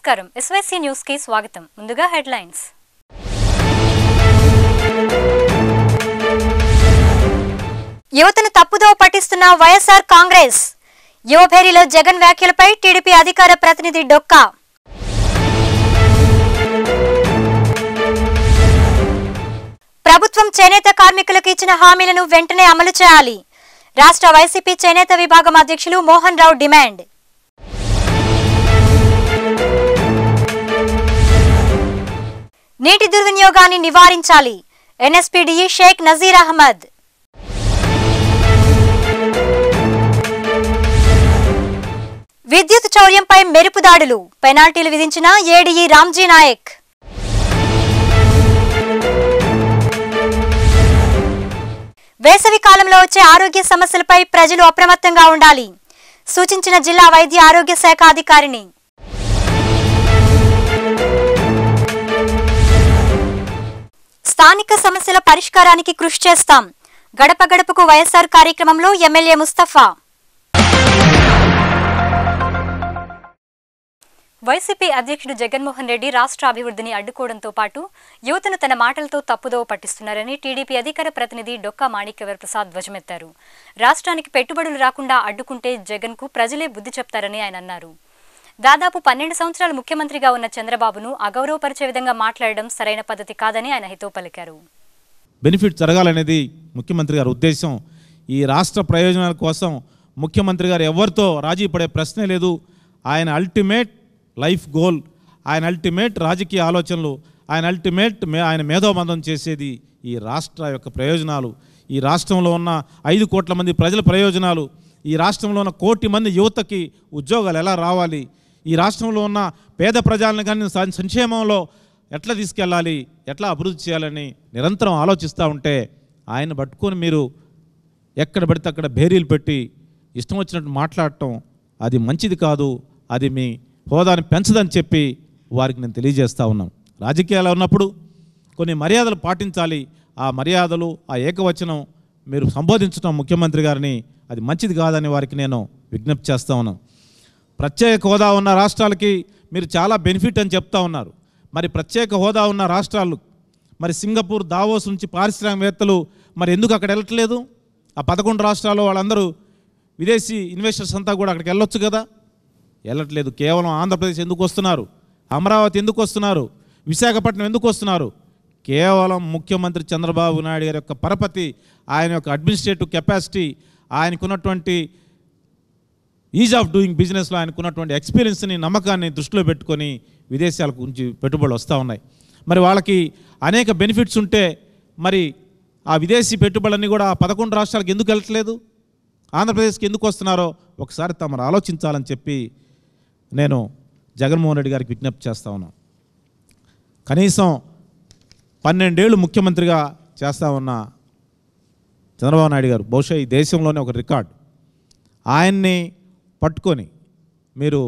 నమస్కారం SYC news కి స్వాగతం ముందుగా హెడ్లైన్స్ యువతను తప్పుదోవ పట్టిస్తున్న వైఎస్ఆర్ కాంగ్రెస్ యువభేరిలో జగన్ వ్యాఖ్యలపై టీడీపీ అధికార ప్రతినిధి డొక్కా ప్రభుత్వం చేనేత కార్మికులకు ఇచ్చిన హామీలను వెంటనే అమలు చేయాలి రాష్ట్ర వైసీపీ చేనేత విభాగం అధ్యక్షులు మోహన్ రావు డిమాండ్ నీటి దుర్వినియోగాన్ని నివారించాలి ఎన్ఎస్పీడీఈ షేక్ నజీర్ అహ్మద్ విద్యుత్ చౌర్యంపై మెరుపు దాడులు పెనాల్టీలు విధించిన ఏడీఈ రామ్జీ నాయక్ వేసవి కాలంలో వచ్చే ఆరోగ్య సమస్యలపై ప్రజలు అప్రమత్తంగా ఉండాలి సూచించిన జిల్లా వైద్య ఆరోగ్య శాఖ అధికారిని స్థానిక సమస్యల పరిష్కారానికి కృషి చేస్తాం గడప గడపకు వైఎస్ఆర్ కార్యక్రమంలో ఎమ్మెల్యే ముస్తఫా వైసీపీ అధ్యక్షుడు జగన్మోహన్ రెడ్డి రాష్ట్ర అభివృద్ధిని అడ్డుకోవడంతో పాటు యువతను తన మాటలతో తప్పుదోవ పట్టిస్తున్నారని టీడీపీ అధికార ప్రతినిధి డొక్కా మాణిక్యవర్ ప్రసాద్ ధ్వజమెత్తారు రాష్ట్రానికి పెట్టుబడులు రాకుండా అడ్డుకుంటే జగన్కు ప్రజలే బుద్ధి చెప్తారని ఆయన అన్నారు దాదాపు పన్నెండు సంవత్సరాలు ముఖ్యమంత్రిగా ఉన్న చంద్రబాబును అగౌరవపరిచే విధంగా మాట్లాడడం సరైన పద్ధతి కాదని ఆయన హితో పలికారు బెనిఫిట్ జరగాలనేది ముఖ్యమంత్రి గారి ఉద్దేశం ఈ రాష్ట్ర ప్రయోజనాల కోసం ముఖ్యమంత్రి గారు ఎవరితో రాజీ పడే ప్రశ్నే లేదు ఆయన అల్టిమేట్ లైఫ్ గోల్ ఆయన అల్టిమేట్ రాజకీయ ఆలోచనలు ఆయన అల్టిమేట్ మే ఆయన మేధోబంధం చేసేది ఈ రాష్ట్ర యొక్క ప్రయోజనాలు ఈ రాష్ట్రంలో ఉన్న ఐదు కోట్ల మంది ప్రజల ప్రయోజనాలు ఈ రాష్ట్రంలో ఉన్న కోటి మంది యువతకి ఉద్యోగాలు ఎలా రావాలి ఈ రాష్ట్రంలో ఉన్న పేద ప్రజలను కానీ సం- సంక్షేమంలో ఎట్లా తీసుకెళ్ళాలి ఎట్లా అభివృద్ధి చేయాలని నిరంతరం ఆలోచిస్తూ ఉంటే ఆయన పట్టుకొని మీరు ఎక్కడ పడితే అక్కడ భేరీలు పెట్టి ఇష్టం వచ్చినట్టు మాట్లాడటం అది మంచిది కాదు అది మీ హోదాని పెంచదని చెప్పి వారికి నేను తెలియజేస్తా ఉన్నాను రాజకీయాలు ఉన్నప్పుడు కొన్ని మర్యాదలు పాటించాలి ఆ మర్యాదలు ఆ ఏకవచనం మీరు సంబోధించడం ముఖ్యమంత్రి గారిని అది మంచిది కాదని వారికి నేను విజ్ఞప్తి చేస్తా ఉన్నాను ప్రత్యేక హోదా ఉన్న రాష్ట్రాలకి మీరు చాలా బెనిఫిట్ అని చెప్తా ఉన్నారు మరి ప్రత్యేక హోదా ఉన్న రాష్ట్రాలు మరి సింగపూర్ దావోస్ నుంచి పారిశ్రామికవేత్తలు మరి ఎందుకు అక్కడ వెళ్ళట్లేదు ఆ పదకొండు రాష్ట్రాల్లో వాళ్ళందరూ విదేశీ ఇన్వెస్టర్స్ అంతా కూడా అక్కడికి వెళ్ళొచ్చు కదా వెళ్ళట్లేదు కేవలం ఆంధ్రప్రదేశ్ ఎందుకు వస్తున్నారు అమరావతి ఎందుకు వస్తున్నారు విశాఖపట్నం ఎందుకు వస్తున్నారు కేవలం ముఖ్యమంత్రి చంద్రబాబు నాయుడు గారి యొక్క పరపతి ఆయన యొక్క అడ్మినిస్ట్రేటివ్ కెపాసిటీ ఆయనకున్నటువంటి ఈజ్ ఆఫ్ డూయింగ్ బిజినెస్లో ఆయనకున్నటువంటి ఎక్స్పీరియన్స్ని నమ్మకాన్ని దృష్టిలో పెట్టుకొని విదేశాలకు ఉంచి పెట్టుబడులు వస్తూ ఉన్నాయి మరి వాళ్ళకి అనేక బెనిఫిట్స్ ఉంటే మరి ఆ విదేశీ పెట్టుబడులన్నీ కూడా ఆ పదకొండు రాష్ట్రాలకు ఎందుకు వెళ్ళట్లేదు ఆంధ్రప్రదేశ్కి ఎందుకు వస్తున్నారో ఒకసారి తమరు ఆలోచించాలని చెప్పి నేను జగన్మోహన్ రెడ్డి గారికి విజ్ఞప్తి చేస్తా ఉన్నాను కనీసం పన్నెండేళ్ళు ముఖ్యమంత్రిగా చేస్తా ఉన్న చంద్రబాబు నాయుడు గారు బహుశా ఈ దేశంలోనే ఒక రికార్డ్ ఆయన్ని పట్టుకొని మీరు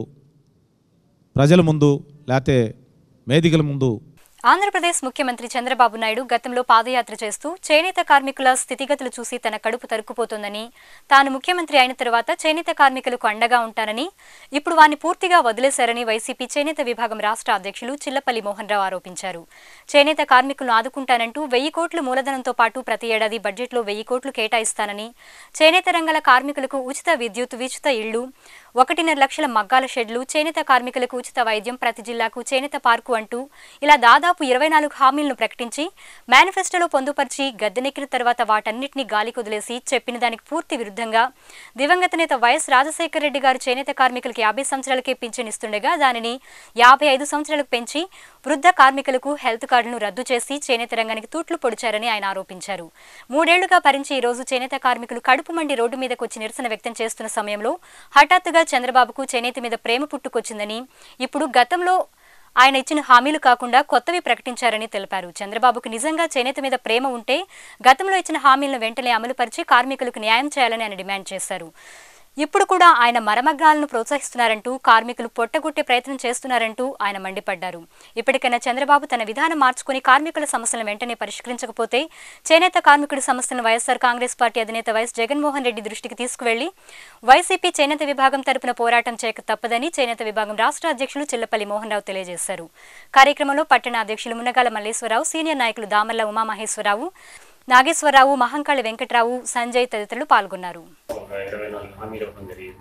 ప్రజల ముందు లేకపోతే వేదికల ముందు ఆంధ్రప్రదేశ్ ముఖ్యమంత్రి చంద్రబాబు నాయుడు గతంలో పాదయాత్ర చేస్తూ చేనేత కార్మికుల స్థితిగతులు చూసి తన కడుపు తరుక్కుపోతోందని తాను ముఖ్యమంత్రి అయిన తరువాత చేనేత కార్మికులకు అండగా ఉంటానని ఇప్పుడు వారిని పూర్తిగా వదిలేశారని వైసీపీ చేనేత విభాగం రాష్ట్ర అధ్యక్షులు చిల్లపల్లి మోహన్ రావు ఆరోపించారు చేనేత కార్మికులను ఆదుకుంటానంటూ వెయ్యి కోట్ల మూలధనంతో పాటు ప్రతి ఏడాది బడ్జెట్లో వెయ్యి కోట్లు కేటాయిస్తానని చేనేత రంగాల కార్మికులకు ఉచిత విద్యుత్ ఉచిత ఇళ్లు ఒకటిన్నర లక్షల మగ్గాల షెడ్లు చేనేత కార్మికులకు ఉచిత వైద్యం ప్రతి జిల్లాకు చేనేత పార్కు అంటూ ఇలా దాదాపు ఇరవై నాలుగు హామీలను ప్రకటించి మేనిఫెస్టోలో పొందుపరిచి గద్దెనెక్కిన తర్వాత వాటన్నిటిని గాలి కుదిలేసి చెప్పిన దానికి పూర్తి విరుద్ధంగా దివంగత నేత వైఎస్ రాజశేఖర రెడ్డి గారు చేనేత కార్మికులకు యాభై సంవత్సరాలకే పింఛన్ ఇస్తుండగా దానిని యాభై ఐదు సంవత్సరాలకు పెంచి వృద్ధ కార్మికులకు హెల్త్ కార్డులను రద్దు చేసి చేనేత రంగానికి తూట్లు పొడిచారని ఆయన ఆరోపించారు మూడేళ్లుగా భరించి ఈ రోజు చేనేత కార్మికులు కడుపు మండి రోడ్డు మీదకు వచ్చి నిరసన వ్యక్తం చేస్తున్న సమయంలో హఠాత్తుగా చంద్రబాబుకు చేనేత మీద ప్రేమ పుట్టుకొచ్చిందని ఇప్పుడు గతంలో ఆయన ఇచ్చిన హామీలు కాకుండా కొత్తవి ప్రకటించారని తెలిపారు చంద్రబాబుకు నిజంగా చేనేత మీద ప్రేమ ఉంటే గతంలో ఇచ్చిన హామీలను వెంటనే అమలుపరిచి కార్మికులకు న్యాయం చేయాలని ఆయన డిమాండ్ చేశారు ఇప్పుడు కూడా ఆయన మరమగ్నాలను ప్రోత్సహిస్తున్నారంటూ కార్మికులు పొట్టగొట్టే ప్రయత్నం చేస్తున్నారంటూ ఆయన మండిపడ్డారు ఇప్పటికైనా చంద్రబాబు తన విధానం మార్చుకుని కార్మికుల సమస్యలను వెంటనే పరిష్కరించకపోతే చేనేత కార్మికుడి సమస్యలను వైఎస్ఆర్ కాంగ్రెస్ పార్టీ అధినేత వైఎస్ జగన్మోహన్ రెడ్డి దృష్టికి తీసుకువెళ్లి వైసీపీ చేనేత విభాగం తరపున పోరాటం చేయక తప్పదని చేనేత విభాగం రాష్ట్ర అధ్యక్షులు చిల్లపల్లి మోహన్ రావు తెలియజేశారు కార్యక్రమంలో పట్టణ అధ్యక్షులు మునగాల మల్లేశ్వరరావు సీనియర్ నాయకులు దామర్ల ఉమామహేశ్వరరావు నాగేశ్వరరావు మహంకాళి వెంకట్రావు సంజయ్ తదితరులు పాల్గొన్నారు ఒక ఇరవై నాలుగు హామీలు ఇవ్వడం జరిగింది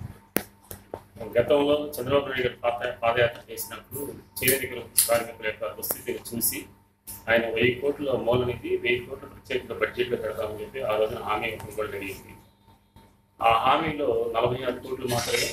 గతంలో చంద్రబాబు నాయుడు గారు పాద పాదయాత్ర చేసినప్పుడు చేనేత కార్మికుల యొక్క దుస్థితిని చూసి ఆయన వెయ్యి కోట్ల మూలనిధి వెయ్యి కోట్ల ప్రత్యేక బడ్జెట్లో పెడతామని చెప్పి ఆ రోజున హామీ ఇవ్వడం కూడా జరిగింది ఆ హామీలో నలభై ఆరు కోట్లు మాత్రమే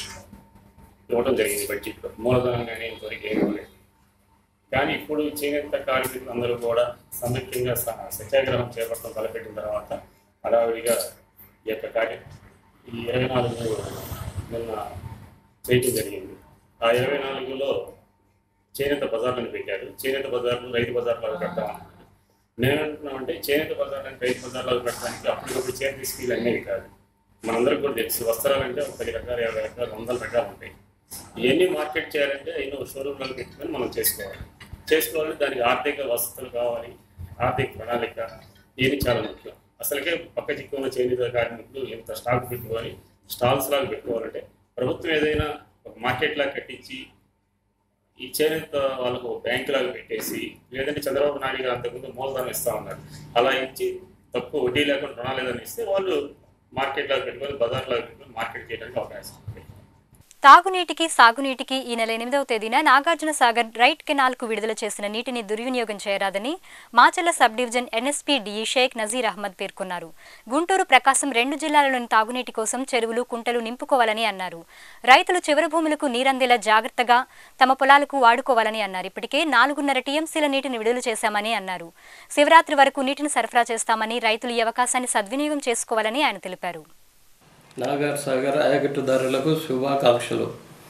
ఇవ్వడం జరిగింది బడ్జెట్లో మూలధనం కానీ ఇంతవరకు ఏమీ ఇవ్వలేదు కానీ ఇప్పుడు చేనేత కార్మికులు అందరూ కూడా సమైక్యంగా స- సత్యాగ్రహం చేపట్టడం తలపెట్టిన తర్వాత హడావిడిగా ఈ యొక్క కార్యం ఈ ఇరవై నాలుగు నిన్న చేయటం జరిగింది ఆ ఇరవై నాలుగులో చేనేత బజార్లను పెట్టారు చేనేత బజార్లు రైతు బజార్లు పెడతామన్నారు మేమేమంటున్నామంటే చేనేత బజార్లను రైతు బజార్లు పెట్టడానికి అప్పటికప్పుడు చేనేత స్కీల్ అనేవి కాదు మనందరికీ కూడా తెలుసు వస్త్రాలంటే ఒక పది రకాలు ఇరవై రకాలు వందల రకాలు ఉంటాయి ఇవన్నీ మార్కెట్ చేయాలంటే ఎన్నో షోరూమ్లలో పెట్టుకొని మనం చేసుకోవాలి చేసుకోవాలంటే దానికి ఆర్థిక వసతులు కావాలి ఆర్థిక ప్రణాళిక ఇవన్నీ చాలా ముఖ్యం అసలుకే పక్క చిక్కున్న చేనేత కార్మికులు ఇంత స్టాక్ పెట్టుకొని స్టాల్స్ లాగా పెట్టుకోవాలంటే ప్రభుత్వం ఏదైనా ఒక మార్కెట్ లాగా కట్టించి ఈ చేనేత వాళ్ళకు బ్యాంక్ లాగా పెట్టేసి లేదంటే చంద్రబాబు నాయుడు గారు అంతకుముందు మూలధనం ఇస్తా ఉన్నారు అలా ఇచ్చి తక్కువ వడ్డీ లేకుండా రుణాలు ఏదైనా ఇస్తే వాళ్ళు మార్కెట్ లాగా పెట్టుకొని బజార్ లాగా పెట్టుకొని మార్కెట్ చేయడానికి అవకాశం ఉంది తాగునీటికి సాగునీటికి ఈ నెల ఎనిమిదవ తేదీన నాగార్జున సాగర్ రైట్ కెనాల్కు విడుదల చేసిన నీటిని దుర్వినియోగం చేయరాదని Machalla sub division NSP DE Shaik Nazeer Ahmed పేర్కొన్నారు గుంటూరు ప్రకాశం రెండు జిల్లాలలోని తాగునీటి కోసం చెరువులు కుంటలు నింపుకోవాలని అన్నారు రైతులు చివరి భూములకు నీరందేలా జాగ్రత్తగా తమ పొలాలకు వాడుకోవాలని అన్నారు ఇప్పటికే నాలుగున్నర టీఎంసీల నీటిని విడుదల చేశామని అన్నారు శివరాత్రి వరకు నీటిని సరఫరా చేస్తామని రైతులు ఈ అవకాశాన్ని సద్వినియోగం చేసుకోవాలని ఆయన తెలిపారు నాగర్ సాగర్ ఆయకట్టుదారులకు శుభాకాంక్షలు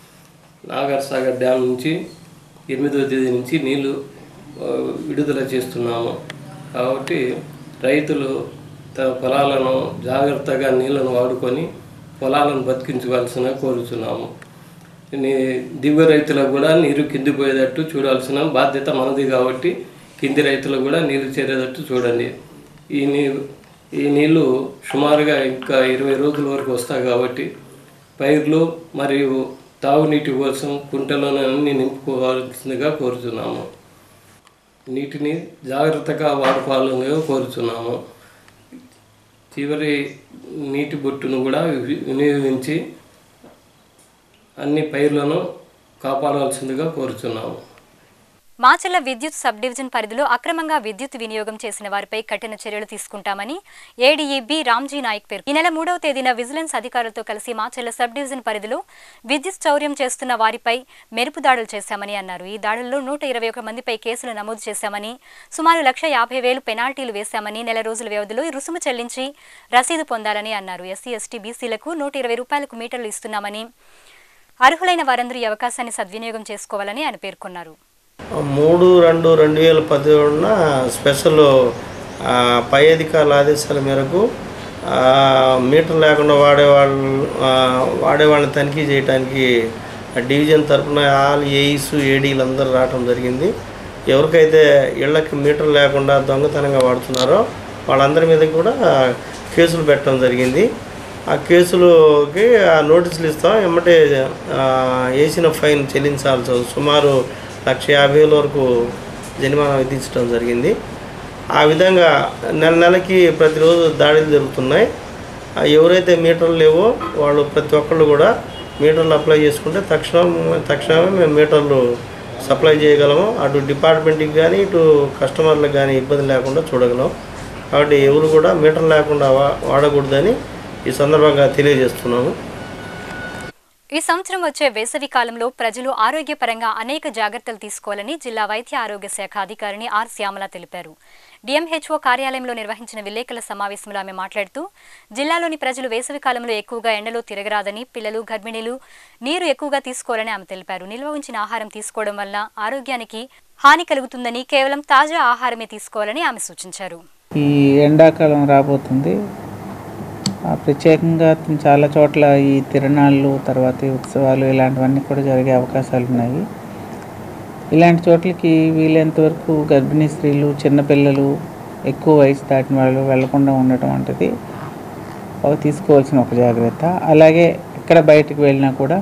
నాగర్ సాగర్ డ్యామ్ నుంచి ఎనిమిదవ తేదీ నుంచి నీళ్లు ఆ, విడుదల చేస్తున్నాము కాబట్టి రైతులు తమ పొలాలను జాగ్రత్తగా నీళ్లను వాడుకొని పొలాలను బతికించవలసిన కోరుతున్నాము నీ దివ్య రైతులకు కూడా నీరు కింది పోయేటట్టు చూడాల్సిన బాధ్యత మనది కాబట్టి కింది రైతులకు కూడా నీరు చేరేటట్టు చూడండి ఈ నీ ఈ నీళ్లు సుమారుగా ఇంకా ఇరవై రోజుల వరకు వస్తాయి కాబట్టి పైర్లు మరియు తాగునీటి కోసం కుంటలను అన్ని నింపుకోవాల్సిందిగా కోరుతున్నాము నీటిని జాగ్రత్తగా వాడుకోవాలని కోరుతున్నాము చివరి నీటి బొట్టును కూడా వి- వినియోగించి అన్ని పైర్లను కాపాడాల్సిందిగా కోరుతున్నాము మాచల్ల విద్యుత్ సబ్ డివిజన్ పరిధిలో అక్రమంగా విద్యుత్ వినియోగం చేసిన వారిపై కఠిన చర్యలు తీసుకుంటామని ఏడీఈ బి రామ్జీ నాయక్ పేరు ఈ నెల మూడవ తేదీన విజిలెన్స్ అధికారులతో కలిసి మాచల్ల సబ్ డివిజన్ పరిధిలో విద్యుత్ చౌర్యం చేస్తున్న వారిపై మెరుపు దాడులు చేశామని అన్నారు ఈ దాడుల్లో నూట ఇరవై ఒక మందిపై కేసులు నమోదు చేశామని సుమారు లక్ష యాభై వేలు పెనాల్టీలు వేశామని నెల రోజుల వ్యవధిలో ఈ రుసుము చెల్లించి రసీదు పొందాలని అన్నారు ఎస్సీ ఎస్టీ బీసీలకు నూట ఇరవై రూపాయలకు మీటర్లు ఇస్తున్నామని అర్హులైన వారందరూ ఈ అవకాశాన్ని సద్వినియోగం చేసుకోవాలని ఆయన పేర్కొన్నారు మూడు రెండు రెండు వేల పదిహేడున స్పెషల్ ఆ, పై అధికారుల ఆదేశాల మేరకు ఆ, మీటర్ లేకుండా వాడేవాళ్ళు ఆ, వాడేవాళ్ళని తనిఖీ చేయడానికి డివిజన్ తరఫున ఆల్ ఏఈస్ ఏడీలు అందరూ రావడం జరిగింది ఎవరికైతే ఇళ్ళకి మీటర్ లేకుండా దొంగతనంగా వాడుతున్నారో వాళ్ళందరి మీద కూడా కేసులు పెట్టడం జరిగింది ఆ కేసులకి ఆ నోటీసులు ఇస్తాం ఎమ్మటే ఆ, వేసిన ఫైన్ చెల్లించాల్సి వస్తుంది. సుమారు లక్ష యాభై వేల వరకు జరిమానా విధించడం జరిగింది ఆ విధంగా నెల నెలకి ప్రతిరోజు దాడులు జరుగుతున్నాయి ఆ ఎవరైతే మీటర్లు లేవో వాళ్ళు ప్రతి ఒక్కళ్ళు కూడా మీటర్లు అప్లై చేసుకుంటే తక్షణం తక్షణమే మేము మీటర్లు సప్లై చేయగలము అటు డిపార్ట్మెంట్కి కానీ ఇటు కస్టమర్లకు కానీ ఇబ్బంది లేకుండా చూడగలం కాబట్టి ఎవరు కూడా మీటర్ లేకుండా వా వాడకూడదని ఈ సందర్భంగా తెలియజేస్తున్నాము ఈ సంవత్సరం వచ్చే వేసవి కాలంలో ప్రజలు ఆరోగ్యపరంగా అనేక జాగ్రత్తలు తీసుకోవాలని జిల్లా వైద్య ఆరోగ్య శాఖ అధికారిని ఆర్ శ్యామల తెలిపారు డిఎంహెచ్ఓ కార్యాలయంలో నిర్వహించిన విలేకరుల సమావేశంలో ఆమె మాట్లాడుతూ జిల్లాలోని ప్రజలు వేసవి కాలంలో ఎక్కువగా ఎండలో తిరగరాదని పిల్లలు గర్భిణీలు నీరు ఎక్కువగా తీసుకోవాలని ఆమె తెలిపారు నిల్వ ఉంచిన ఆహారం తీసుకోవడం వల్ల ఆరోగ్యానికి హాని కలుగుతుందని కేవలం తాజా ఆహారమే తీసుకోవాలని ఆమె సూచించారు ఈ ఎండాకాలం రాబోతుంది ఆ, ప్రత్యేకంగా చాలా చోట్ల ఈ తిరణాళ్ళు తర్వాత ఈ ఉత్సవాలు ఇలాంటివన్నీ కూడా జరిగే అవకాశాలు ఉన్నాయి ఇలాంటి చోట్లకి వీలైనంత వరకు గర్భిణీ స్త్రీలు చిన్నపిల్లలు ఎక్కువ వయసు దాటిన వాళ్ళు వెళ్లకుండా ఉండటం వంటిది ఒక తీసుకోవాల్సిన ఒక జాగ్రత్త అలాగే ఎక్కడ బయటికి వెళ్ళినా కూడా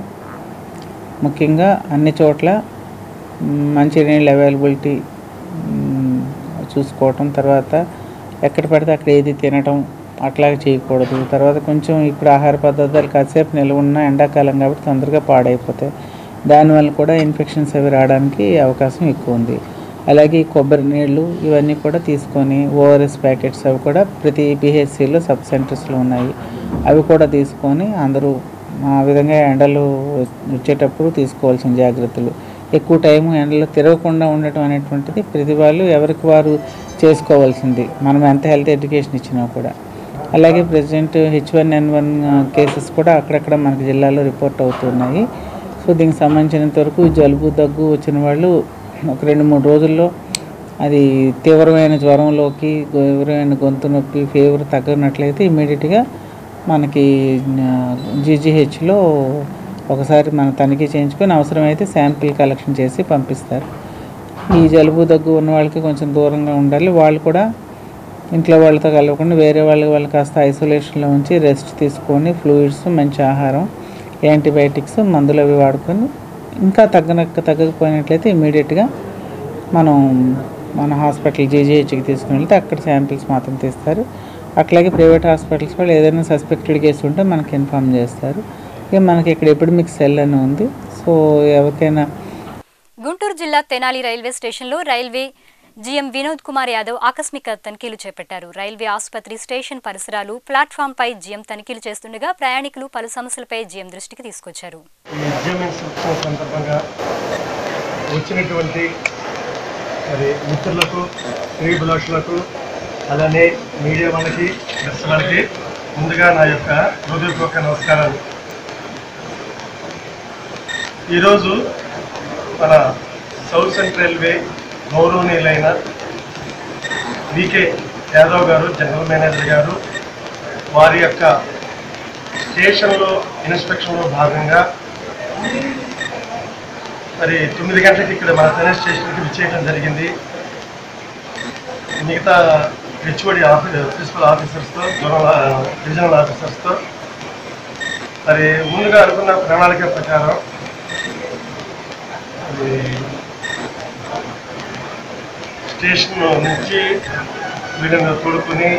ముఖ్యంగా అన్ని చోట్ల మ్, మంచినీళ్ళ అవైలబిలిటీ మ్, చూసుకోవటం తర్వాత ఎక్కడ పడితే అక్కడ ఏది తినటం అట్లాగే చేయకూడదు తర్వాత కొంచెం ఇప్పుడు ఆహార పదార్థాలు కాసేపు నిల్వ ఉన్న ఎండాకాలం కాబట్టి తొందరగా పాడైపోతాయి దానివల్ల కూడా ఇన్ఫెక్షన్స్ అవి రావడానికి అవకాశం ఎక్కువ ఉంది అలాగే ఈ కొబ్బరి నీళ్ళు ఇవన్నీ కూడా తీసుకొని ఓఆర్ఎస్ ప్యాకెట్స్ అవి కూడా ప్రతి పిహెచ్సిలో సబ్ సెంటర్స్లో ఉన్నాయి అవి కూడా తీసుకొని అందరూ ఆ విధంగా ఎండలు వచ్చేటప్పుడు తీసుకోవాల్సిన జాగ్రత్తలు ఎక్కువ టైం ఎండలో తిరగకుండా ఉండటం అనేటువంటిది ప్రతి వాళ్ళు ఎవరికి వారు చేసుకోవాల్సింది మనం ఎంత హెల్త్ ఎడ్యుకేషన్ ఇచ్చినా కూడా అలాగే present H one N one cases కూడా అక్కడక్కడ మనకి జిల్లాలో రిపోర్ట్ అవుతున్నాయి సో దీనికి సంబంధించినంత వరకు జలుబు దగ్గు వచ్చిన వాళ్ళు ఒక రెండు మూడు రోజుల్లో అది తీవ్రమైన జ్వరంలోకి తీవ్రమైన గొంతు నొప్పి ఫీవర్ తగ్గనట్లయితే ఇమీడియట్గా మనకి జీజీహెచ్లో ఒకసారి మనం తనిఖీ చేయించుకొని అవసరమైతే శాంపిల్ కలెక్షన్ చేసి పంపిస్తారు ఈ జలుబు దగ్గు ఉన్న వాళ్ళకి కొంచెం దూరంగా ఉండాలి వాళ్ళు కూడా ఇంట్లో వాళ్ళతో కలవకుండా వేరే వాళ్ళకి వాళ్ళు కాస్త ఐసోలేషన్లో ఉంచి రెస్ట్ తీసుకొని ఫ్లూయిడ్స్ మంచి ఆహారం యాంటీబయాటిక్స్ మందులు అవి వాడుకొని ఇంకా తగ్గనక్క తగ్గకపోయినట్లయితే ఇమీడియట్గా మనం మన హాస్పిటల్ జీజీహెచ్కి తీసుకుని వెళ్తే అక్కడ శాంపిల్స్ మాత్రం తీస్తారు అట్లాగే ప్రైవేట్ హాస్పిటల్స్ వాళ్ళు ఏదైనా సస్పెక్టెడ్ కేసు ఉంటే మనకి ఇన్ఫామ్ చేస్తారు ఇక మనకి ఇక్కడ ఎపిడమిక్ సెల్ అని ఉంది సో ఎవరికైనా గుంటూరు జిల్లా తెనాలి రైల్వే స్టేషన్లో రైల్వే జీఎం వినోద్ కుమార్ యాదవ్ ఆకస్మిక తనిఖీలు చేపట్టారు రైల్వే ఆసుపత్రి స్టేషన్ పరిసరాలు ప్లాట్ఫామ్పై జీఎం తనిఖీలు చేస్తుండగా ప్రయాణికులు పలు సమస్యలపై జీఎం దృష్టికి తీసుకొచ్చారు ఈ ఉద్యమించ ఉత్సవం సందర్భంగా వచ్చినటువంటి మరి మిత్రులకు శ్రీభిలాషులకు అలానే మీడియా వాళ్ళకి ప్రెస్ వాళ్ళకి ముందుగా నా యొక్క హృదయపూర్వక నమస్కారాలు ఈరోజు మన సౌత్ సెంట్రల్ రైల్వే గౌరవనీయులైన వికే యాదవ్ గారు జనరల్ మేనేజర్ గారు వారి యొక్క స్టేషన్లో ఇన్స్పెక్షన్లో భాగంగా మరి తొమ్మిది గంటలకి ఇక్కడ మన తెన స్టేషన్కి విచ్చేయడం జరిగింది మిగతా హెచ్ఓడి ఆఫీ ప్రిన్సిపల్ ఆఫీసర్స్తో జోనల్ డివిజనల్ ఆఫీసర్స్తో మరి ముందుగా అనుకున్న ప్రణాళిక ప్రకారం మరి స్టేషన్ నుంచి వీళ్ళని తోడుకొని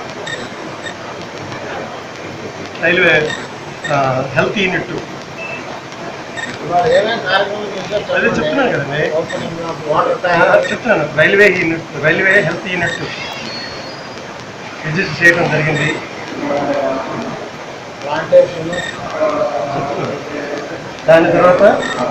రైల్వే హెల్త్ యూనిట్ అదే చెప్తున్నాను కదండి ఆ, చెప్తున్నాను railway unit railway health unit register చేయడం జరిగింది చెప్తున్నాను. దాని తర్వాత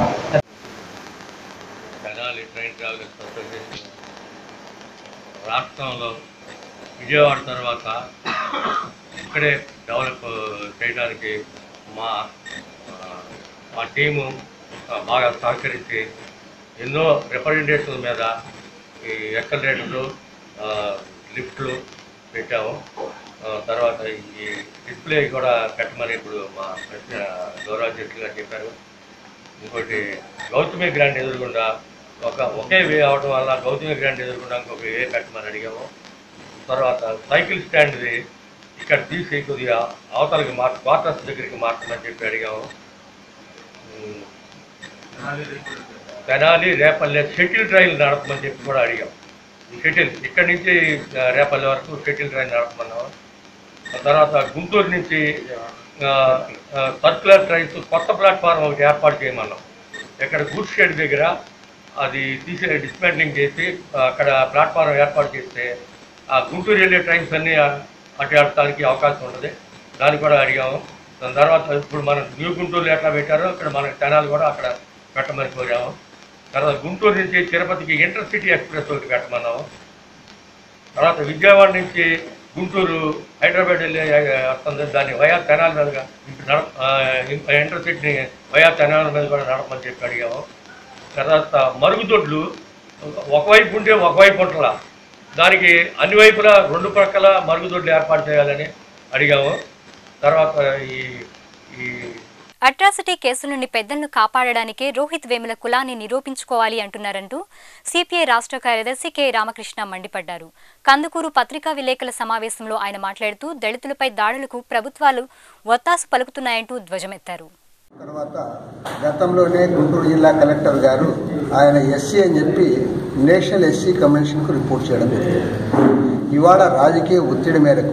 తెనాలి ట్రైన్ ట్రావెలర్స్ అసోసియేషన్ రాష్ట్రంలో విజయవాడ తర్వాత ఇక్కడే డెవలప్ చేయడానికి మా ఆ, మా టీము ఆ, బాగా సహకరించి ఎన్నో రిప్రజెంటేషన్ మీద ఈ ఎక్కలేటర్లు లిఫ్ట్లు పెట్టాము ఆ, తర్వాత ఈ డిస్ప్లే కూడా పెట్టమని ఇప్పుడు మా ప్రెసిడెంట్ గౌరవ జెట్లు గారు చెప్పారు ఇంకోటి గౌతమి గ్రాండ్ ఎదురుగుండా ఒక ఒకే వే అవడం వల్ల గౌతమి గ్రాండ్ ఎదురుగుండా ఇంకొక వే పెట్టమని అడిగాము తర్వాత సైకిల్ స్టాండ్ది ఇక్కడ తీసి కొద్దిగా అవతలకి మార్చ క్వార్టర్స్ దగ్గరికి మార్చమని చెప్పి అడిగాము ఉమ్, తెనాలి రేపల్లె షటిల్ ట్రైన్ నడపమని చెప్పి కూడా అడిగాం షటిల్ ఇక్కడి నుంచి ఆ, రేపల్లె వరకు షటిల్ ట్రైన్ నడపమన్నాము ఆ తర్వాత గుంటూరు నుంచి ఆ, ఆ, సర్కులర్ ట్రైన్స్ కొత్త ప్లాట్ఫారం ఒకటి ఏర్పాటు చేయమన్నాం ఇక్కడ గూడ్స్ షెడ్ దగ్గర అది తీసి డిస్మాంట్లింగ్ చేసి ఆ, అక్కడ ప్లాట్ఫారం ఏర్పాటు చేస్తే ఆ గుంటూరు వెళ్ళే ట్రైన్స్ అన్నీ ఆ, అటు వెళ్ళడానికి అవకాశం ఉంటుంది దాన్ని కూడా అడిగాము దాని తర్వాత ఇప్పుడు మనం న్యూ గుంటూరులో ఎట్లా పెట్టారో ఇక్కడ మనకి తెనాలి కూడా అక్కడ పెట్టమని కోరాము తర్వాత గుంటూరు నుంచి తిరుపతికి ఇంటర్సిటీ ఎక్స్ప్రెస్ ఒకటి పెట్టమన్నాము తర్వాత విజయవాడ నుంచి గుంటూరు హైదరాబాద్ వెళ్ళే ఆ, వస్తుంది దాన్ని వయా తెనాలి మీదుగా నడ ఇంటర్సిటీని వయా తెనాలి మీద కూడా నడపమని చెప్పి అడిగాము తర్వాత మరుగుదొడ్లు ఒకవైపు ఉంటే ఒకవైపు ఉంటలా దానికి అన్ని వైపులా రెండు పక్కల మరుగుదొడ్లు ఏర్పాటు చేయాలని అడిగాము తర్వాత ఈ ఈ అట్రాసిటీ కేసుల నుండి పెద్దలను కాపాడడానికే రోహిత్ వేముల కులాన్ని నిరూపించుకోవాలి అంటున్నారంటూ సిపిఐ రాష్ట్ర కార్యదర్శి కె రామకృష్ణ మండిపడ్డారు కందుకూరు పత్రికా విలేకరుల సమావేశంలో ఆయన మాట్లాడుతూ దళితులపై దాడులకు ప్రభుత్వాలు ఒత్తాసు పలుకుతున్నాయంటూ ధ్వజమెత్తారు తర్వాత గతంలోనే గుంటూరు జిల్లా కలెక్టర్ గారు ఆయన ఎస్సీ అని చెప్పి నేషనల్ ఎస్సీ కమిషన్కు రిపోర్ట్ చేయడం జరిగింది ఇవాళ రాజకీయ ఒత్తిడి మేరకు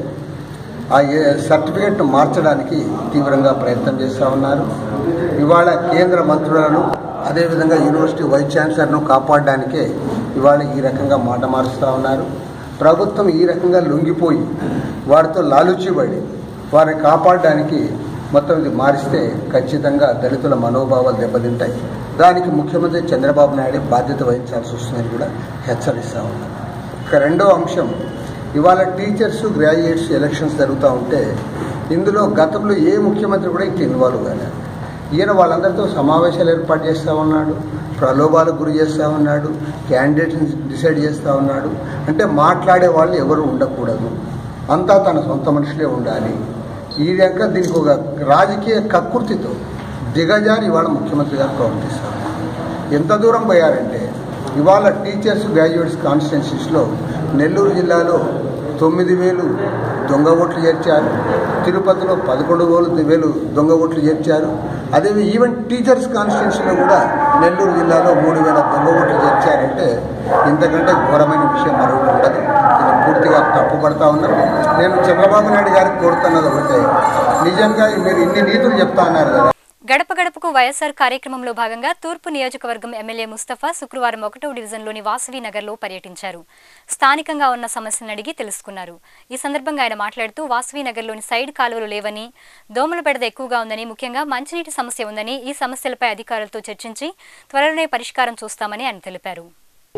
ఆ ఏ- సర్టిఫికెట్ మార్చడానికి తీవ్రంగా ప్రయత్నం చేస్తూ ఉన్నారు ఇవాళ కేంద్ర మంత్రులను అదేవిధంగా యూనివర్సిటీ వైస్ ఛాన్సలర్ను కాపాడడానికే ఇవాళ ఈ రకంగా మాట మారుస్తూ ఉన్నారు ప్రభుత్వం ఈ రకంగా లొంగిపోయి వారితో లాలుచిబడి వారిని కాపాడడానికి మొత్తం ఇది మారిస్తే ఖచ్చితంగా దళితుల మనోభావాలు దెబ్బతింటాయి దానికి ముఖ్యమంత్రి చంద్రబాబు నాయుడు బాధ్యత వహించాల్సి వస్తుందని కూడా హెచ్చరిస్తూ ఉన్నారు ఇక రెండో అంశం ఇవాళ టీచర్స్ గ్రాడ్యుయేట్స్ ఎలక్షన్స్ జరుగుతూ ఉంటే ఇందులో గతంలో ఏ ముఖ్యమంత్రి కూడా ఇంక ఇన్వాల్వ్ కాలేదు ఈయన వాళ్ళందరితో సమావేశాలు ఏర్పాటు చేస్తూ ఉన్నాడు ప్రలోభాలకు గురి చేస్తూ ఉన్నాడు క్యాండిడేట్ని డిసైడ్ చేస్తూ ఉన్నాడు అంటే మాట్లాడే వాళ్ళు ఎవరు ఉండకూడదు అంతా తన సొంత మనుషులే ఉండాలి ఈ రకంగా దీనికి ఒక రాజకీయ కక్కుర్తితో దిగజారి ఇవాళ ముఖ్యమంత్రి గారు ప్రవర్తిస్తారు ఎంత దూరం పోయారంటే ఇవాళ టీచర్స్ గ్రాడ్యుయేట్స్ కాన్స్టిట్యున్సీస్లో నెల్లూరు జిల్లాలో తొమ్మిది వేలు దొంగ ఓట్లు చేర్చారు తిరుపతిలో పదకొండు వేలు వేలు దొంగ ఓట్లు చేర్చారు అదే ఈవెన్ టీచర్స్ కాన్స్టిట్యున్సీలో కూడా నెల్లూరు జిల్లాలో మూడు వేల దొంగ ఓట్లు చేర్చారంటే ఇంతకంటే ఘోరమైన విషయం మరొకటి ఉండదు ఇది పూర్తిగా తప్పుపడతా ఉన్నాం నేను చంద్రబాబు నాయుడు గారికి కోరుతున్నది ఒకటే నిజంగా మీరు ఇన్ని నీతులు చెప్తా అన్నారు కదా గడప గడపకు వైఎస్ఆర్ కార్యక్రమంలో భాగంగా తూర్పు నియోజకవర్గం ఎమ్మెల్యే ముస్తఫా శుక్రవారం ఒకటో డివిజన్లోని వాసవి నగర్లో పర్యటించారు స్థానికంగా ఉన్న సమస్యలను అడిగి తెలుసుకున్నారు ఈ సందర్భంగా ఆయన మాట్లాడుతూ వాసవి నగర్లోని సైడ్ కాలువలు లేవని దోమల బెడద ఎక్కువగా ఉందని ముఖ్యంగా మంచినీటి సమస్య ఉందని ఈ సమస్యలపై అధికారులతో చర్చించి త్వరలోనే పరిష్కారం చూస్తామని ఆయన తెలిపారు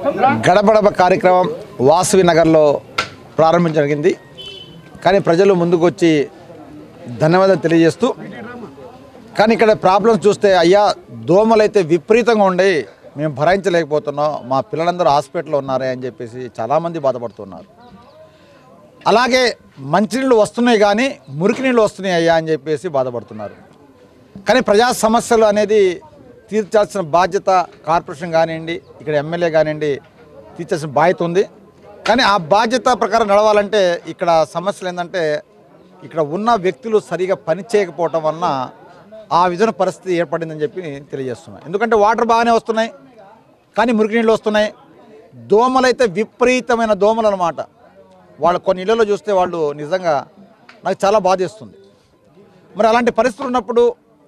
గడపడప కార్యక్రమం వాసవి నగర్లో ప్రారంభించడం జరిగింది కానీ ప్రజలు ముందుకు వచ్చి ధన్యవాదాలు తెలియజేస్తూ కానీ ఇక్కడ ప్రాబ్లమ్స్ చూస్తే అయ్యా దోమలు అయితే విపరీతంగా ఉండి మేము భరాయించలేకపోతున్నాం మా పిల్లలందరూ హాస్పిటల్లో ఉన్నారే అని చెప్పేసి చాలామంది బాధపడుతున్నారు అలాగే మంచినీళ్ళు వస్తున్నాయి కానీ మురికి నీళ్ళు వస్తున్నాయి అయ్యా అని చెప్పేసి బాధపడుతున్నారు కానీ ప్రజా సమస్యలు అనేది తీర్చాల్సిన బాధ్యత కార్పొరేషన్ కానివ్వండి ఇక్కడ ఎమ్మెల్యే కానివ్వండి తీర్చాల్సిన బాధ్యత ఉంది కానీ ఆ బాధ్యత ప్రకారం నడవాలంటే ఇక్కడ సమస్యలు ఏంటంటే ఇక్కడ ఉన్న వ్యక్తులు సరిగా పని చేయకపోవటం వలన ఆ విధమైన పరిస్థితి ఏర్పడిందని చెప్పి తెలియజేస్తున్నాను ఎందుకంటే వాటర్ బాగానే వస్తున్నాయి కానీ మురికి నీళ్ళు వస్తున్నాయి దోమలైతే విపరీతమైన దోమలు అనమాట వాళ్ళు కొన్ని ఇళ్లలో చూస్తే వాళ్ళు నిజంగా నాకు చాలా బాధేస్తుంది మరి అలాంటి పరిస్థితులు ఉన్నప్పుడు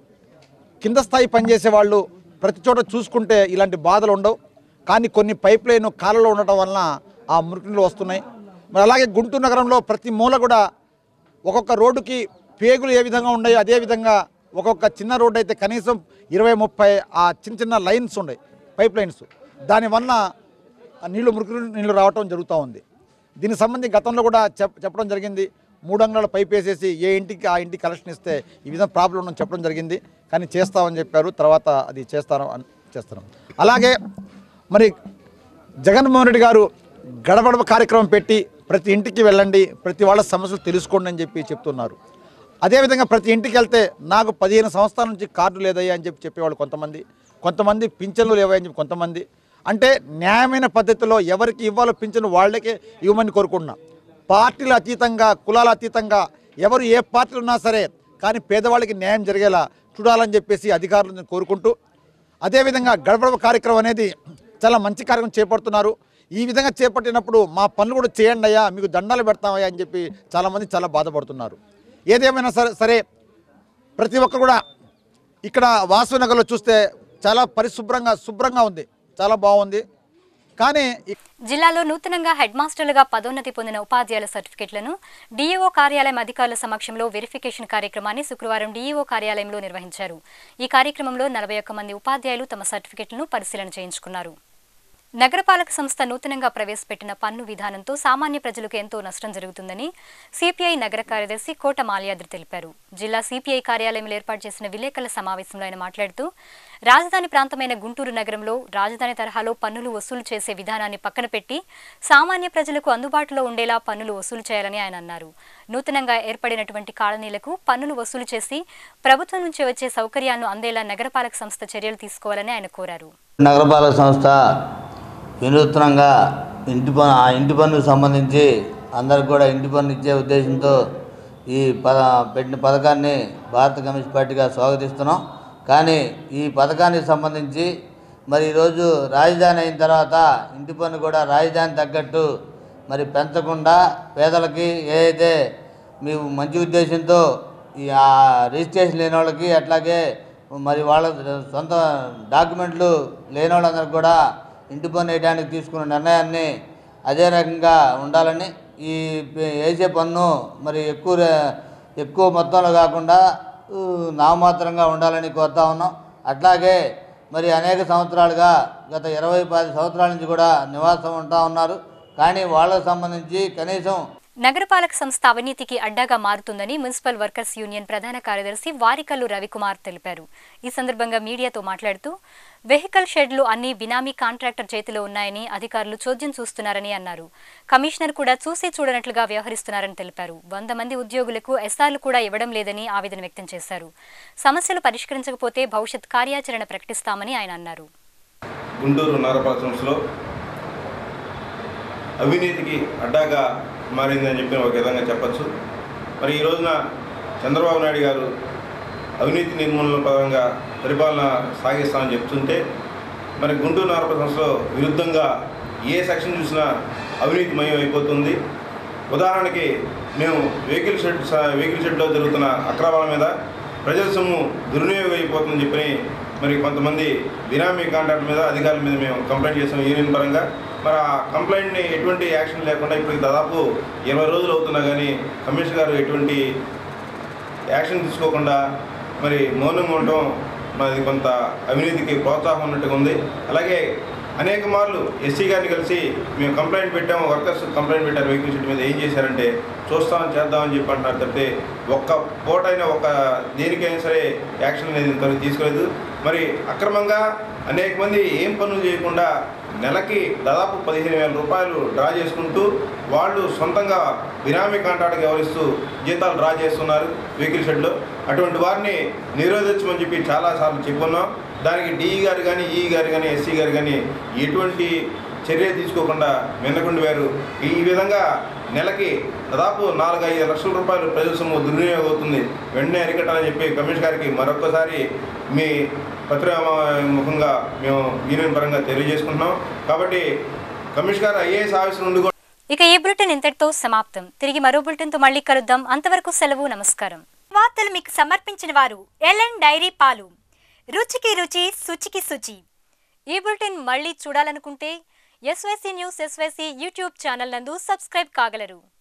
కింద స్థాయి పనిచేసే వాళ్ళు ప్రతి చోట చూసుకుంటే ఇలాంటి బాధలు ఉండవు కానీ కొన్ని పైప్ లైన్ కాలలో ఉండటం వలన ఆ మురికిలు వస్తున్నాయి మరి అలాగే గుంటూరు నగరంలో ప్రతి మూల కూడా ఒక్కొక్క రోడ్డుకి పేగులు ఏ విధంగా ఉన్నాయో అదే విధంగా ఒక్కొక్క చిన్న రోడ్డు అయితే కనీసం ఇరవై ముప్పై ఆ చిన్న చిన్న లైన్స్ ఉన్నాయి పైప్ లైన్స్ దానివల్ల ఆ నీళ్లు మురికి నీళ్లు రావటం జరుగుతూ ఉంది దీనికి సంబంధించి గతంలో కూడా చెప్ చెప్పడం జరిగింది మూడు అంగళాల పైప్ వేసేసి ఏ ఇంటికి ఆ ఇంటికి కలెక్షన్ ఇస్తే ఈ విధంగా ప్రాబ్లం ఉందని చెప్పడం జరిగింది కానీ చేస్తామని చెప్పారు తర్వాత అది చేస్తాను అని చేస్తున్నాం అలాగే మరి జగన్మోహన్ రెడ్డి గారు గడపడప కార్యక్రమం పెట్టి ప్రతి ఇంటికి వెళ్ళండి ప్రతి వాళ్ళ సమస్యలు తెలుసుకోండి అని చెప్పి చెప్తున్నారు అదేవిధంగా ప్రతి ఇంటికి వెళ్తే నాకు పదిహేను సంవత్సరాల నుంచి కార్డు లేదయ్యా అని చెప్పి చెప్పేవాళ్ళు కొంతమంది కొంతమంది పింఛన్లు లేవని చెప్పి కొంతమంది అంటే న్యాయమైన పద్ధతిలో ఎవరికి ఇవ్వాలో పింఛను వాళ్ళకే ఇవ్వమని కోరుకుంటున్నా పార్టీల అతీతంగా కులాల అతీతంగా ఎవరు ఏ పార్టీలు ఉన్నా సరే కానీ పేదవాళ్ళకి న్యాయం జరిగేలా చూడాలని చెప్పేసి అధికారులను కోరుకుంటూ అదేవిధంగా గడపడప కార్యక్రమం అనేది చాలా మంచి కార్యక్రమం చేపడుతున్నారు ఈ విధంగా చేపట్టినప్పుడు మా పనులు కూడా చేయండి అయ్యా మీకు దండాలు పెడతామయ్యా అని చెప్పి చాలామంది చాలా బాధపడుతున్నారు ఏదేమైనా సరే సరే ప్రతి ఒక్కరు కూడా ఇక్కడ వాసవి నగర్లో చూస్తే చాలా పరిశుభ్రంగా శుభ్రంగా ఉంది చాలా బాగుంది కానీ ఇక్- జిల్లాలో నూతనంగా హెడ్ మాస్టర్లుగా పదోన్నతి పొందిన ఉపాధ్యాయుల సర్టిఫికెట్లను డీఈఓ కార్యాలయం అధికారుల సమక్షంలో వెరిఫికేషన్ కార్యక్రమాన్ని శుక్రవారం డీఈఓ కార్యాలయంలో నిర్వహించారు ఈ కార్యక్రమంలో నలభై ఒక్క మంది ఉపాధ్యాయులు తమ సర్టిఫికెట్లను పరిశీలన చేయించుకున్నారు నగరపాలక సంస్థ నూతనంగా ప్రవేశపెట్టిన పన్ను విధానంతో సామాన్య ప్రజలకు ఎంతో నష్టం జరుగుతుందని సిపిఐ నగర కార్యదర్శి కోట మాల్యాద్రి తెలిపారు జిల్లా సిపిఐ కార్యాలయంలో ఏర్పాటు చేసిన విలేకరుల సమావేశంలో ఆయన మాట్లాడుతూ రాజధాని ప్రాంతమైన గుంటూరు నగరంలో రాజధాని తరహాలో పన్నులు వసూలు చేసే విధానాన్ని పక్కన పెట్టి సామాన్య ప్రజలకు అందుబాటులో ఉండేలా పన్నులు వసూలు చేయాలని ఆయన అన్నారు నూతనంగా ఏర్పడినటువంటి కాలనీలకు పన్నులు వసూలు చేసి ప్రభుత్వం నుంచి వచ్చే సౌకర్యాలను అందేలా నగరపాలక సంస్థ చర్యలు తీసుకోవాలని ఆయన కోరారు నగరపాలక సంస్థ వినూత్నంగా ఇంటి పన్ను ఆ ఇంటి పన్నుకు సంబంధించి అందరికి కూడా ఇంటి పన్ను ఇచ్చే ఉద్దేశంతో ఈ పద పెట్టిన పథకాన్ని భారత కమ్యూనిస్ట్ పార్టీగా స్వాగతిస్తున్నాం కానీ ఈ పథకానికి సంబంధించి మరి ఈరోజు రాజధాని అయిన తర్వాత ఇంటి పన్ను కూడా రాజధాని తగ్గట్టు మరి పెంచకుండా పేదలకి ఏదైతే మేము మంచి ఉద్దేశంతో ఈ ఆ రిజిస్ట్రేషన్ లేని వాళ్ళకి అట్లాగే మరి వాళ్ళ సొంత డాక్యుమెంట్లు లేని వాళ్ళందరికీ కూడా ఇంటి పన్ను వేయడానికి తీసుకున్న నిర్ణయాన్ని అదే రకంగా ఉండాలని ఈ పే- వేసే పన్ను మరి ఎక్కువ రే- ఎక్కువ మొత్తంలో కాకుండా ఊ, నామమాత్రంగా ఉండాలని కోరుతా ఉన్నాం అట్లాగే మరి అనేక సంవత్సరాలుగా గత ఇరవై పది సంవత్సరాల నుంచి కూడా నివాసం ఉంటా ఉన్నారు కానీ వాళ్ళకు సంబంధించి కనీసం నగరపాలక సంస్థ అవినీతికి అడ్డాగా మారుతుందని మున్సిపల్ వర్కర్స్ యూనియన్ ప్రధాన కార్యదర్శి వారికల్లు రవికుమార్ తెలిపారు ఈ సందర్భంగా మీడియాతో మాట్లాడుతూ వెహికల్ షెడ్లు అన్ని బినామీ కాంట్రాక్టర్ చేతిలో ఉన్నాయని అధికారులు చోద్యం చూస్తున్నారని అన్నారు కమిషనర్ కూడా చూసి చూడనట్లుగా వ్యవహరిస్తున్నారని తెలిపారు వంద మంది ఉద్యోగులకు ఎస్ఆర్లు కూడా ఇవ్వడం లేదని ఆవేదన వ్యక్తం చేశారు సమస్యలు పరిష్కరించకపోతే భవిష్యత్ కార్యాచరణ ప్రకటిస్తామని ఆయన అన్నారు గుంటూరు నగరపాలక సంస్థలో అవినీతికి అడ్డాగా మారిందని చెప్పి ఒక విధంగా చెప్పచ్చు మరి ఈ రోజున చంద్రబాబు నాయుడు గారు అవినీతి నిర్మూలన పరంగా పరిపాలన సాగిస్తామని చెప్తుంటే మరి గుంటూరు నగరపాలక సంస్థలో విరుద్ధంగా ఏ సెక్షన్ చూసినా అవినీతిమయం అయిపోతుంది ఉదాహరణకి మేము వెహికల్ షెడ్ స- వెహికల్ షెడ్లో జరుగుతున్న అక్రమాల మీద ప్రజల సొమ్ము దుర్వినియోగం అయిపోతుందని చెప్పి మరి కొంతమంది బినామీ కాంట్రాక్ట్ మీద అధికారుల మీద మేము కంప్లైంట్ చేసాం యూనియన్ పరంగా మరి ఆ కంప్లైంట్ని ఎటువంటి యాక్షన్ లేకుండా ఇప్పటికి దాదాపు ఇరవై రోజులు అవుతున్నా కానీ కమిషనర్ గారు ఎటువంటి యాక్షన్ తీసుకోకుండా మరి మౌనంగా ఉండటం మరి కొంత అవినీతికి ప్రోత్సాహం ఉన్నట్టుగా ఉంది అలాగే అనేక మార్లు ఎస్సీ గారిని కలిసి మేము కంప్లైంట్ పెట్టాము వర్కర్స్ కంప్లైంట్ పెట్టారు వెహికల్ షీట్ మీద ఏం చేశారంటే చూస్తామని చేద్దామని చెప్పి అంటున్నారు తప్పితే ఒక్క పూటైనా ఒక దేనికైనా సరే యాక్షన్ అనేది ఇంతవరకు తీసుకోలేదు మరి అక్రమంగా అనేక మంది ఏం పనులు చేయకుండా నెలకి దాదాపు పదిహేను వేల రూపాయలు డ్రా చేసుకుంటూ వాళ్ళు సొంతంగా బినామీ కాంట్రాక్ట్ వ్యవహరిస్తూ జీతాలు డ్రా చేస్తున్నారు వెహికల్ షెడ్లో అటువంటి వారిని నిరోధించమని చెప్పి చాలాసార్లు చెప్పున్నాం దానికి డిఈ గారు కానీ ఈ గారు కానీ ఎస్సీ గారు కానీ ఎటువంటి చర్య తీసుకోకుండా మిన్నకుండి వారు ఈ విధంగా నెలకి దాదాపు నాలుగు ఐదు లక్షల రూపాయలు ప్రజల సొమ్ము దుర్వినియోగం అవుతుంది వెంటనే అరికట్టాలని చెప్పి కమిషనర్ గారికి మరొకసారి మీ పత్రికా ముఖంగా మేము యూనియన్ పరంగా తెలియజేసుకుంటున్నాం కాబట్టి కమిషనర్ గారు ఐఏఎస్ ఆఫీస్ నుండి కూడా ఇక ఈ బులెటిన్ ఇంతటితో సమాప్తం తిరిగి మరో బులెటిన్తో మళ్ళీ కలుద్దాం అంతవరకు సెలవు నమస్కారం వార్తలు మీకు సమర్పించిన వారు ఎల్ఎన్ డైరీ పాలు రుచికి రుచి శుచికి శుచి ఈ బులెటిన్ మళ్ళీ చూడాలనుకుంటే SYC news SYC YouTube channel నందు సబ్స్క్రైబ్ కాగలరు